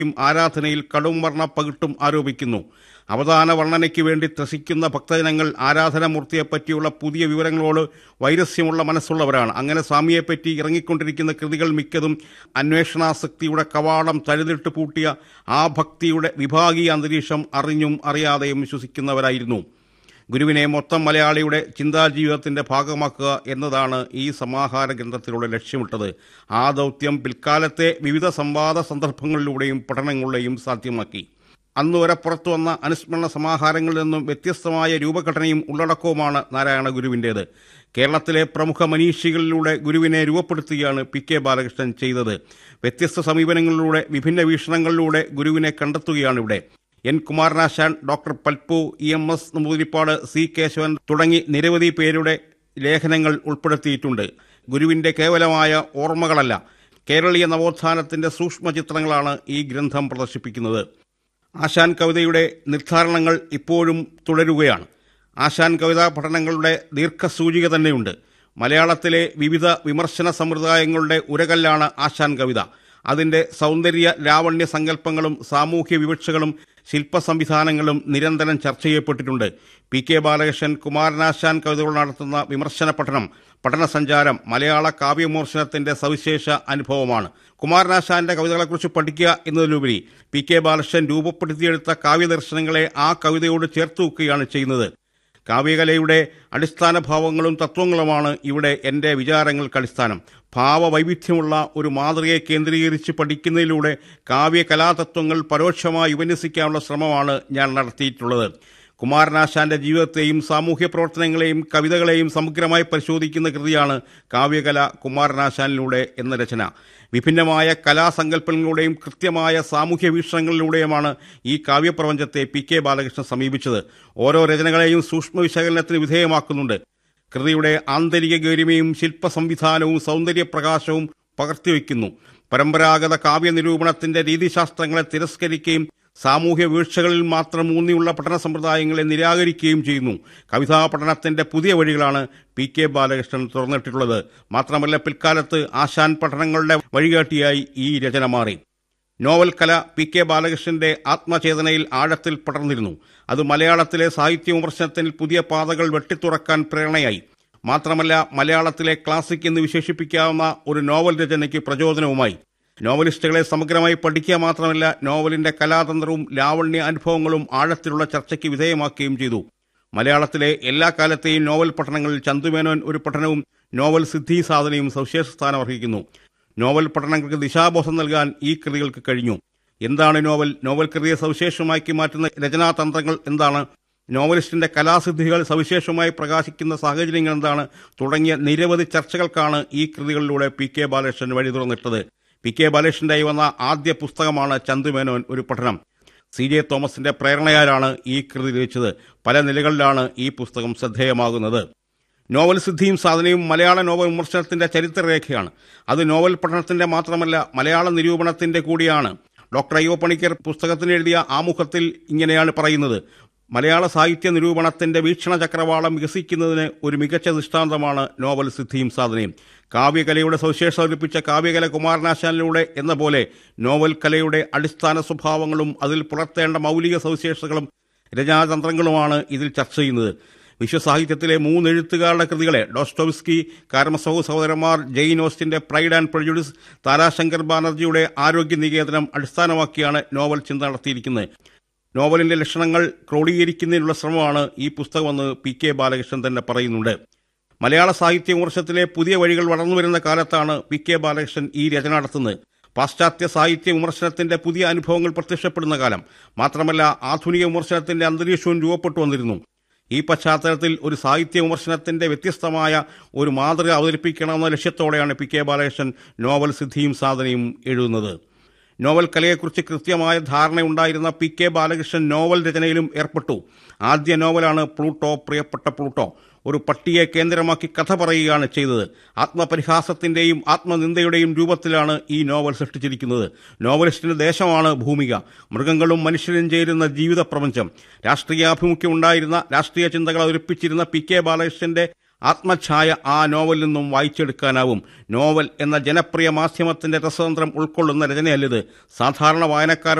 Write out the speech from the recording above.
ആരാധനയിൽ കടും വർണ്ണ പകിട്ടും ആരോപിക്കുന്നു അവതാന വർണ്ണനയ്ക്ക് വേണ്ടി ത്രസിക്കുന്ന ഭക്തജനങ്ങൾ ആരാധനാമൂർത്തിയെപ്പറ്റിയുള്ള പുതിയ വിവരങ്ങളോട് വൈരസ്യമുള്ള മനസ്സുള്ളവരാണ് അങ്ങനെ സ്വാമിയെപ്പറ്റി ഇറങ്ങിക്കൊണ്ടിരിക്കുന്ന കൃതികൾ മിക്കതും അന്വേഷണാസക്തിയുടെ കവാടം തഴുതിട്ട് പൂട്ടിയ ആ ഭക്തിയുടെ വിഭാഗീയ അന്തരീക്ഷം അറിഞ്ഞും അറിയാതെയും വിശ്വസിക്കുന്നവരായിരുന്നു ഗുരുവിനെ മൊത്തം മലയാളിയുടെ ചിന്താജീവിതത്തിന്റെ ഭാഗമാക്കുക എന്നതാണ് ഈ സമാഹാര ഗ്രന്ഥത്തിലൂടെ ലക്ഷ്യമിട്ടത് ആ ദൗത്യം പിൽക്കാലത്തെ വിവിധ സംവാദ സന്ദർഭങ്ങളിലൂടെയും പഠനങ്ങളിലൂടെയും സാധ്യമാക്കി അന്ന് വരെ പുറത്തു വന്ന അനുസ്മരണ സമാഹാരങ്ങളിൽ നിന്നും വ്യത്യസ്തമായ രൂപഘടനയും ഉള്ളടക്കവുമാണ് നാരായണ ഗുരുവിൻ്റേത് കേരളത്തിലെ പ്രമുഖ മനീഷികളിലൂടെ ഗുരുവിനെ രൂപപ്പെടുത്തുകയാണ് പി കെ ബാലകൃഷ്ണൻ ചെയ്തത് വ്യത്യസ്ത സമീപനങ്ങളിലൂടെ വിഭിന്ന വീക്ഷണങ്ങളിലൂടെ ഗുരുവിനെ കണ്ടെത്തുകയാണ് ഇവിടെ N Kumaranasan doctor Palpu E M S Namboodiripad C Kesavan തുടങ്ങി നിരവധി പേരുടെ ലേഖനങ്ങൾ ഉൾപ്പെടുത്തിയിട്ടുണ്ട് ഗുരുവിന്റെ കേവലമായ ഓർമ്മകളല്ല കേരളീയ നവോത്ഥാനത്തിന്റെ സൂക്ഷ്മ ചിത്രങ്ങളാണ് ഈ ഗ്രന്ഥം പ്രദർശിപ്പിക്കുന്നത് ആശാൻ കവിതയുടെ നിർദ്ധാരണങ്ങൾ ഇപ്പോഴും തുടരുകയാണ് ആശാൻ കവിതാ പഠനങ്ങളുടെ ദീർഘസൂചിക തന്നെയുണ്ട് മലയാളത്തിലെ വിവിധ വിമർശന സമ്പ്രദായങ്ങളുടെ ഉരകല്ലാണ് ആശാൻ കവിത അതിന്റെ സൗന്ദര്യ ലാവണ്യ സങ്കല്പങ്ങളും സാമൂഹ്യ വിവക്ഷകളും ശില്പ സംവിധാനങ്ങളും നിരന്തരം ചർച്ച ചെയ്യപ്പെട്ടിട്ടുണ്ട് പി കെ ബാലകൃഷ്ണൻ കുമാരനാശാൻ കവിതകൾ നടത്തുന്ന വിമർശന പഠനം പഠനസഞ്ചാരം മലയാള കാവ്യവിമർശനത്തിന്റെ സവിശേഷ അനുഭവമാണ് കുമാരനാശാന്റെ കവിതകളെക്കുറിച്ച് പഠിക്കുക എന്നതിലുപരി പി കെ ബാലകൃഷ്ണൻ രൂപപ്പെടുത്തിയെടുത്ത കാവ്യദർശനങ്ങളെ ആ കവിതയോട് ചേർത്ത് വെക്കുകയാണ് ചെയ്യുന്നത് കാവ്യകലയുടെ അടിസ്ഥാന ഭാവങ്ങളും തത്വങ്ങളുമാണ് ഇവിടെ എൻ്റെ വിചാരങ്ങൾക്ക് അടിസ്ഥാനം ഭാവവൈവിധ്യമുള്ള ഒരു മാതൃകയെ കേന്ദ്രീകരിച്ച് പഠിക്കുന്നതിലൂടെ കാവ്യകലാതത്വങ്ങൾ പരോക്ഷമായി ഉപന്യസിക്കാനുള്ള ശ്രമമാണ് ഞാൻ നടത്തിയിട്ടുള്ളത് കുമാരനാശാന്റെ ജീവിതത്തെയും സാമൂഹ്യ പ്രവർത്തനങ്ങളെയും കവിതകളെയും സമഗ്രമായി പരിശോധിക്കുന്ന കൃതിയാണ് കാവ്യകല കുമാരനാശാനിലൂടെ എന്ന രചന വിഭിന്നമായ കലാസങ്കല്പങ്ങളിലൂടെയും കൃത്യമായ സാമൂഹ്യ വീക്ഷണങ്ങളിലൂടെയുമാണ് ഈ കാവ്യപ്രപഞ്ചത്തെ പി കെ ബാലകൃഷ്ണൻ സമീപിച്ചത് ഓരോ രചനകളെയും സൂക്ഷ്മ വിശകലനത്തിന് വിധേയമാക്കുന്നുണ്ട് കൃതിയുടെ ആന്തരിക ഗരിമയും ശില്പ സംവിധാനവും സൗന്ദര്യപ്രകാശവും പകർത്തിവെക്കുന്നു പരമ്പരാഗത കാവ്യനിരൂപണത്തിന്റെ രീതിശാസ്ത്രങ്ങളെ തിരസ്കരിക്കുകയും സാമൂഹ്യ വീഴ്ചകളിൽ മാത്രം ഊന്നിയുള്ള പഠന സമ്പ്രദായങ്ങളെ നിരാകരിക്കുകയും ചെയ്യുന്നു കവിതാ പഠനത്തിന്റെ പുതിയ വഴികളാണ് പി കെ ബാലകൃഷ്ണൻ തുറന്നിട്ടുള്ളത് മാത്രമല്ല പിൽക്കാലത്ത് ആശാൻ പഠനങ്ങളുടെ വഴികാട്ടിയായി ഈ രചന മാറി നോവൽ കല പി കെ ബാലകൃഷ്ണന്റെ ആത്മചേതനയിൽ ആഴത്തിൽ പടർന്നിരുന്നു അത് മലയാളത്തിലെ സാഹിത്യ വിമർശനത്തിൽ പുതിയ പാതകൾ വെട്ടിത്തുറക്കാൻ പ്രേരണയായി മാത്രമല്ല മലയാളത്തിലെ ക്ലാസിക് എന്ന് വിശേഷിപ്പിക്കാവുന്ന ഒരു നോവൽ രചനയ്ക്ക് പ്രചോദനവുമായി നോവലിസ്റ്റുകളെ സമഗ്രമായി പഠിക്കുക മാത്രമല്ല നോവലിന്റെ കലാതന്ത്രവും ലാവണ്യ അനുഭവങ്ങളും ആഴത്തിലുള്ള ചർച്ചയ്ക്ക് വിധേയമാക്കുകയും ചെയ്തു മലയാളത്തിലെ എല്ലാ കാലത്തെയും നോവൽ പഠനങ്ങളിൽ ചന്തുമേനോൻ ഒരു പഠനവും നോവൽ സിദ്ധി സാധനയും സവിശേഷ സ്ഥാനം അർഹിക്കുന്നു നോവൽ പഠനങ്ങൾക്ക് ദിശാബോധം നൽകാൻ ഈ കൃതികൾക്ക് കഴിഞ്ഞു എന്താണ് നോവൽ നോവൽ കൃതിയെ സവിശേഷമാക്കി മാറ്റുന്ന രചനാതന്ത്രങ്ങൾ എന്താണ് നോവലിസ്റ്റിന്റെ കലാസിദ്ധികൾ സവിശേഷമായി പ്രകാശിക്കുന്ന സാഹചര്യങ്ങൾ എന്താണ് തുടങ്ങിയ നിരവധി ചർച്ചകൾക്കാണ് ഈ കൃതികളിലൂടെ പി കെ ബാലകൃഷ്ണൻ വഴി തുറന്നിട്ടത് പി കെ ബാലകൃഷ്ണന്റെ വന്ന ആദ്യ പുസ്തകമാണ് ചന്തുമേനോൻ ഒരു പഠനം സി ജെ തോമസിന്റെ പ്രേരണയാലാണ് ഈ കൃതി രചിച്ചത് പല നിലകളിലാണ് ഈ പുസ്തകം ശ്രദ്ധേയമാകുന്നത് നോവൽ സിദ്ധിയും സാധനയും മലയാള നോവൽ വിമർശനത്തിന്റെ ചരിത്രരേഖയാണ് അത് നോവൽ പഠനത്തിന്റെ മാത്രമല്ല മലയാള നിരൂപണത്തിന്റെ കൂടിയാണ് ഡോക്ടർ അയ്യോ പണിക്കർ പുസ്തകത്തിന് എഴുതിയ ആമുഖത്തിൽ ഇങ്ങനെയാണ് പറയുന്നത് മലയാള സാഹിത്യ നിരൂപണത്തിന്റെ വീക്ഷണ ചക്രവാളം വികസിക്കുന്നതിന് ഒരു മികച്ച ദൃഷ്ടാന്തമാണ് നോവൽ സിദ്ധിയും സാധനയും കാവ്യകലയുടെ സവിശേഷത ഒലിപ്പിച്ച കാവ്യകല കുമാരനാശാനിലൂടെ എന്ന പോലെ നോവൽ കലയുടെ അടിസ്ഥാന സ്വഭാവങ്ങളും അതിൽ പുലർത്തേണ്ട മൗലിക സവിശേഷതകളും രചനാതന്ത്രങ്ങളുമാണ് ഇതിൽ ചർച്ച ചെയ്യുന്നത് വിശ്വസാഹിത്യത്തിലെ മൂന്ന് എഴുത്തുകാരുടെ കൃതികളെ ഡോസ്റ്റോവിസ്കി കാരമസഹു സഹോദരന്മാർ ജെയിൻ ഓസ്റ്റിന്റെ പ്രൈഡ് ആൻഡ് പ്രൊഡ്യൂസ് താരാശങ്കർ ബാനർജിയുടെ ആരോഗ്യ നികേതനം അടിസ്ഥാനമാക്കിയാണ് നോവൽ ചിന്ത നടത്തിയിരിക്കുന്നത് നോവലിന്റെ ലക്ഷണങ്ങൾ ക്രോഡീകരിക്കുന്നതിനുള്ള ശ്രമമാണ് ഈ പുസ്തകമെന്ന് പി കെ ബാലകൃഷ്ണൻ തന്നെ പറയുന്നുണ്ട് മലയാള സാഹിത്യ വിമർശനത്തിലെ പുതിയ വഴികൾ വളർന്നുവരുന്ന കാലത്താണ് പി കെ ബാലകൃഷ്ണൻ ഈ രചന നടത്തുന്നത് പാശ്ചാത്യ സാഹിത്യ വിമർശനത്തിന്റെ പുതിയ അനുഭവങ്ങൾ പ്രത്യക്ഷപ്പെടുന്ന കാലം മാത്രമല്ല ആധുനിക വിമർശനത്തിന്റെ അന്തരീക്ഷവും രൂപപ്പെട്ടു വന്നിരുന്നു ഈ പശ്ചാത്തലത്തിൽ ഒരു സാഹിത്യ വിമർശനത്തിന്റെ വ്യത്യസ്തമായ ഒരു മാതൃക അവതരിപ്പിക്കണമെന്ന ലക്ഷ്യത്തോടെയാണ് പി കെ ബാലകൃഷ്ണൻ നോവൽ സിദ്ധിയും സാധനയും എഴുതുന്നത് നോവൽ കലയെക്കുറിച്ച് കൃത്യമായ ധാരണയുണ്ടായിരുന്ന പി കെ ബാലകൃഷ്ണൻ നോവൽ രചനയിലും ഏർപ്പെട്ടു ആദ്യ നോവലാണ് പ്ലൂട്ടോ പ്രിയപ്പെട്ട പ്ലൂട്ടോ ഒരു പട്ടിയെ കേന്ദ്രമാക്കി കഥ പറയുകയാണ് ചെയ്തത് ആത്മപരിഹാസത്തിന്റെയും ആത്മനിന്ദയുടെയും രൂപത്തിലാണ് ഈ നോവൽ സൃഷ്ടിച്ചിരിക്കുന്നത് നോവലിസ്റ്റിന്റെ ദേശമാണ് ഭൂമിക മൃഗങ്ങളും മനുഷ്യരും ചേരുന്ന ജീവിത പ്രപഞ്ചം രാഷ്ട്രീയാഭിമുഖ്യം ഉണ്ടായിരുന്ന രാഷ്ട്രീയ ചിന്തകൾ അവതരിപ്പിച്ചിരുന്ന പി കെ ബാലകൃഷ്ണന്റെ ആത്മഛായ ആ നോവലിൽ നിന്നും വായിച്ചെടുക്കാനാവും നോവൽ എന്ന ജനപ്രിയ മാധ്യമത്തിന്റെ രസതന്ത്രം ഉൾക്കൊള്ളുന്ന രചനയല്ലിത് സാധാരണ വായനക്കാർ